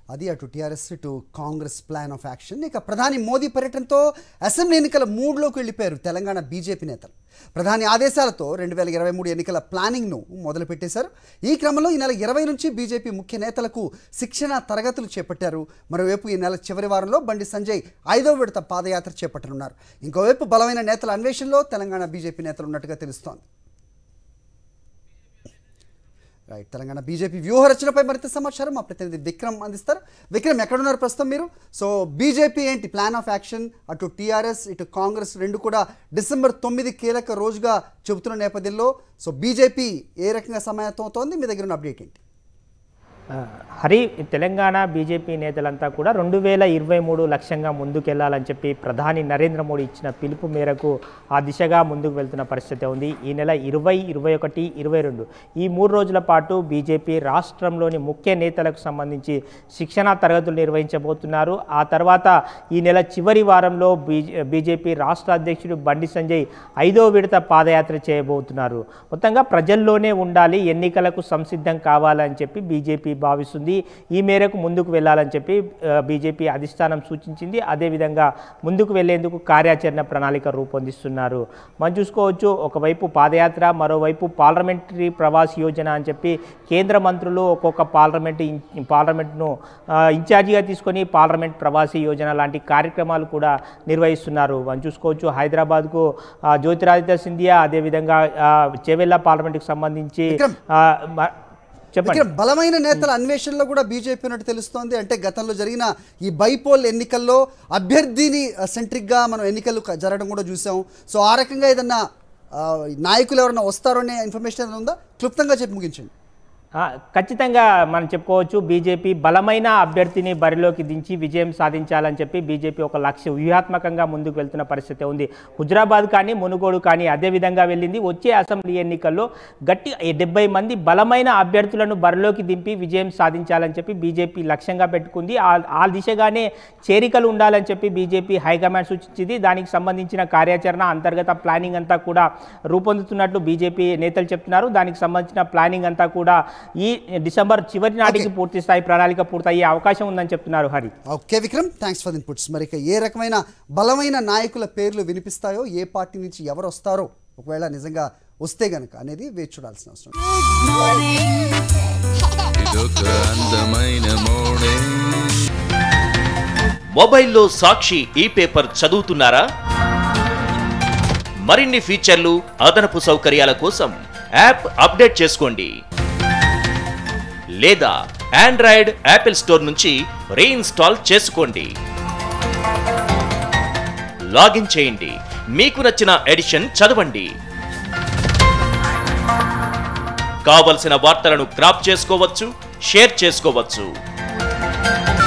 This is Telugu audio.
అది అటు టీఆర్ఎస్ ఇటు కాంగ్రెస్ ప్లాన్ ఆఫ్ యాక్షన్ ఇక ప్రధాని మోదీ పర్యటనతో అసెంబ్లీ ఎన్నికల మూడ్లోకి వెళ్ళిపోయారు తెలంగాణ బీజేపీ నేతలు ప్రధాని ఆదేశాలతో రెండు వేల ఇరవై మూడు ఎన్నికల ప్లానింగ్ను మొదలుపెట్టేశారు ఈ క్రమంలో ఈ నెల ఇరవై నుంచి బీజేపీ ముఖ్య నేతలకు శిక్షణ తరగతులు చేపట్టారు మరోవైపు ఈ నెల చివరి వారంలో బండి సంజయ్ ఐదో విడత పాదయాత్ర చేపట్టనున్నారు ఇంకోవైపు బలమైన నేతల అన్వేషణలో తెలంగాణ బీజేపీ నేతలు ఉన్నట్టుగా తెలుస్తోంది రైట్ తెలంగాణ బీజేపీ వ్యూహ రచనపై మరింత సమాచారం మా ప్రతినిధి విక్రమ్ అందిస్తారు విక్రమ్ ఎక్కడున్నారు ప్రస్తుతం మీరు సో బీజేపీ ఏంటి ప్లాన్ ఆఫ్ యాక్షన్ అటు టీఆర్ఎస్ ఇటు కాంగ్రెస్ రెండు కూడా డిసెంబర్ తొమ్మిది కీలక రోజుగా చెబుతున్న నేపథ్యంలో సో బీజేపీ ఏ రకంగా సమాయత్తం అవుతోంది మీ దగ్గర ఉన్న అప్డేట్ ఏంటి ఆ, హరి తెలంగాణ బీజేపీ నేతలంతా కూడా రెండు వేల ఇరవై మూడు లక్ష్యంగా ముందుకెళ్లాలని చెప్పి ప్రధాని నరేంద్ర మోడీ ఇచ్చిన పిలుపు మేరకు ఆ దిశగా ముందుకు వెళ్తున్న పరిస్థితి ఉంది ఈ నెల ఇరవై ఇరవై ఒకటి ఇరవై రెండు ఈ మూడు రోజుల పాటు బీజేపీ రాష్ట్రంలోని ముఖ్య నేతలకు సంబంధించి శిక్షణా తరగతులు నిర్వహించబోతున్నారు ఆ తర్వాత ఈ నెల చివరి వారంలో బీజే బీజేపీ రాష్ట్ర అధ్యక్షుడు బండి సంజయ్ ఐదో విడత పాదయాత్ర చేయబోతున్నారు మొత్తంగా ప్రజల్లోనే ఉండాలి ఎన్నికలకు సంసిద్ధం కావాలని చెప్పి బీజేపీ భావిస్తుంది ఈ మేరకు ముందుకు వెళ్ళాలని చెప్పి ఆ, బీజేపీ అధిష్టానం సూచించింది అదేవిధంగా ముందుకు వెళ్లేందుకు కార్యాచరణ ప్రణాళిక రూపొందిస్తున్నారు మనం చూసుకోవచ్చు ఒకవైపు పాదయాత్ర మరోవైపు పార్లమెంటరీ ప్రవాస్ యోజన అని చెప్పి కేంద్ర మంత్రులు ఒక్కొక్క పార్లమెంట్ ఇన్- పార్లమెంట్ను ఆ, ఇన్ఛార్జిగా తీసుకొని పార్లమెంట్ ప్రవాసీ యోజన లాంటి కార్యక్రమాలు కూడా నిర్వహిస్తున్నారు మనం చూసుకోవచ్చు హైదరాబాద్కు ఆ, జ్యోతిరాదిత్య సింధియా అదేవిధంగా ఆ, చేవెళ్ళ పార్లమెంట్కి సంబంధించి విక్రమ్. ఆ, మ- చెప్పండి ఇక్కడ బలమైన నేతల అన్వేషణలో కూడా బీజేపీ ఉన్నట్టు తెలుస్తోంది అంటే గతంలో జరిగిన ఈ బైపోల్ ఎన్నికల్లో అభ్యర్థిని సెంట్రిక్గా మనం ఎన్నికలు క- జరగడం కూడా చూసాం సో ఆ రకంగా ఏదన్నా ఆ, నాయకులు ఎవరైనా వస్తారో అనే ఇన్ఫర్మేషన్ ఏదైనా ఉందా క్లుప్తంగా చెప్పి ముగించండి ఆ, ఖచ్చితంగా మనం చెప్పుకోవచ్చు బీజేపీ బలమైన అభ్యర్థిని బరిలోకి దించి విజయం సాధించాలని చెప్పి బీజేపీ ఒక లక్ష్య వ్యూహాత్మకంగా ముందుకు వెళ్తున్న పరిస్థితి ఉంది హుజరాబాద్ కానీ మునుగోడు కానీ అదే విధంగా వెళ్ళింది వచ్చే అసెంబ్లీ ఎన్నికల్లో గట్టి డెబ్బై మంది బలమైన అభ్యర్థులను బరిలోకి దింపి విజయం సాధించాలని చెప్పి బీజేపీ లక్ష్యంగా పెట్టుకుంది ఆ ఆ దిశగానే చేరికలు ఉండాలని చెప్పి బీజేపీ హైకమాండ్ సూచించింది దానికి సంబంధించిన కార్యాచరణ అంతర్గత ప్లానింగ్ అంతా కూడా రూపొందుతున్నట్లు బీజేపీ నేతలు చెప్తున్నారు దానికి సంబంధించిన ప్లానింగ్ అంతా కూడా ఈ డిసెంబర్ చివరి నాటికి పూర్తి స్థాయి ప్రణాళిక పూర్తయ్యే అవకాశం ఉందని చెప్తున్నారు Hari okay Vikram thanks for the inputs మరి ఇక ఏ రకమైన బలమైన నాయకుల పేర్లు వినిపిస్తాయో ఏ పార్టీ నుంచి ఎవరు వస్తారో ఒకవేళ నిజంగా వస్తే గనక అనేది వేచి చూడాల్సిన అవసరం ఉంది. ఇదొక అందమైన మోడే మొబైల్లో సాక్షి ఈ పేపర్ చదువుతున్నారా మరిన్ని ఫీచర్లు అదనపు సౌకర్యాల కోసం యాప్ అప్డేట్ చేసుకోండి లేదా ఆండ్రాయిడ్ యాపిల్ స్టోర్ నుంచి రీఇన్స్టాల్ చేసుకోండి లాగిన్ చేయండి మీకు నచ్చిన ఎడిషన్ చదవండి కావలసిన వార్తలను క్రాప్ చేసుకోవచ్చు షేర్ చేసుకోవచ్చు